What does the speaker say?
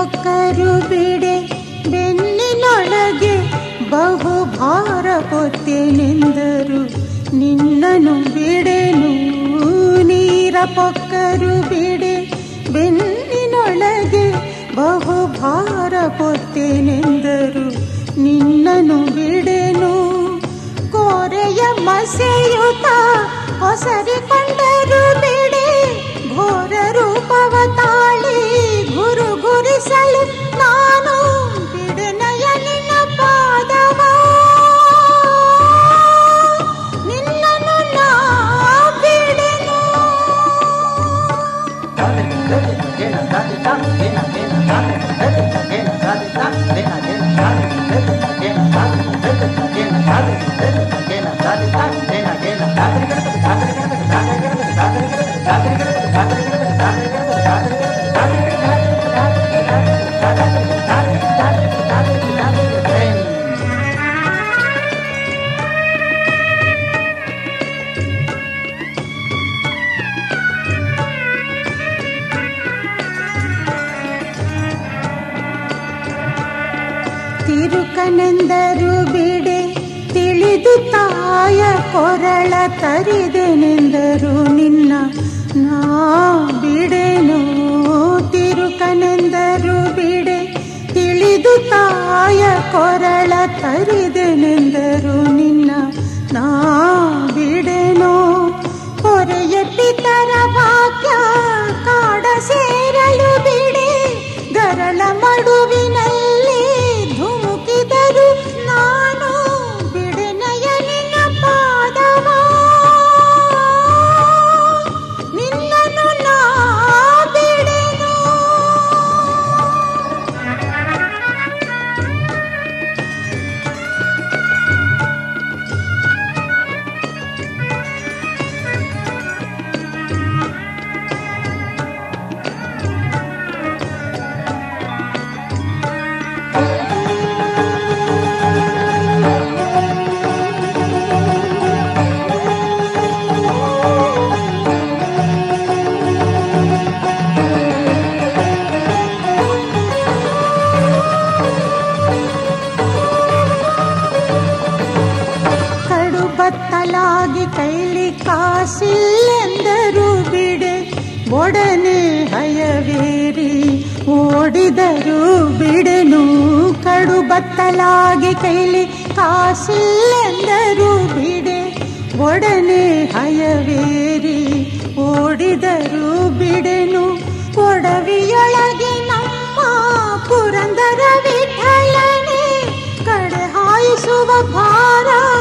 ಪೊಕ್ಕರು ಬಿಡೆ ಬೆನ್ನಿನೊಳಗೆ ಬಹು ಭಾರ ಪೊತ್ತೇನೆಂದರು ನಿನ್ನನು ಬಿಡೆನು ನೀರ ಪೊಕ್ಕರು ಬಿಡೆ ಬೆನ್ನಿನೊಳಗೆ ಬಹು ಭಾರ ಪೊತ್ತೇನೆಂದರು ನಿನ್ನನು ಬಿಡೆನು ಕೋರೆಯ ಮಸೆಯುತ ಹೊಸರಿಕೊಂಡರು ಬಿಡೆ ಘೋರ ರೂಪವ ತಾಳಿ ಗುರು ಗುರಿಸಲು ನಾನು ಬಿಡನಯ ನಿನ್ನ ಪಾದವ ನಿನ್ನನ್ನು ನಾ ಬಿಡೆನು ತಿರುಕನೆಂದರು ಬಿಡೆ ತಿಳಿದು ತಾಯ ಕೊರಳ ತರಿದೆನೆಂದರು ನಿನ್ನ ನಾ ಬಿಡೆನು ತಿರುಕನೆಂದರು ಬಿಡೆ ತಿಳಿದು ತಾಯ ಕೊರಳ ತರಿದೆನೆಂದರು ನಿನ್ನ ನಾ ಬಿಡೆನು ಹೊರೆಯ ಪಿತರ ಭಾಗ್ಯ ಕಾಡ ಸೇರಲು ಬಿಡೆ ಗರಳ ಮಡುವಿನಲ್ಲಿ ಧುಮುಕಿದರು ನಾನು ಬಿಡೆನಯ ನಿನ್ನ ಪಾದವ ನಿನ್ನನ್ನು ನಾ ಬಿಡೆನು ಕಡು ಬತ್ತಲಾಗಿ ಕೈಲಿ ಕಾಸಿಲ್ಲೆಂದರು ಬಿಡೆ ಒಡನೆ ಹಯವೇರಿ ಓಡಿದರು ಬಿಡೆನು ಕಡು ಬತ್ತಲಾಗಿ ಕೈಲಿ ಕಾಸಿಲ್ಲೆಂದರು ಬಿಡೆ ಒಡನೆ ಹಯವೇರಿ ಓಡಿದರು ಬಿಡೆನು ಒಡವಿಯೊಳಗೆ ನಮ್ಮ ಪುರಂದರ ವಿಠಲನೆ ಕಡೆ ಹಾಯಿಸುವ ಭಾರ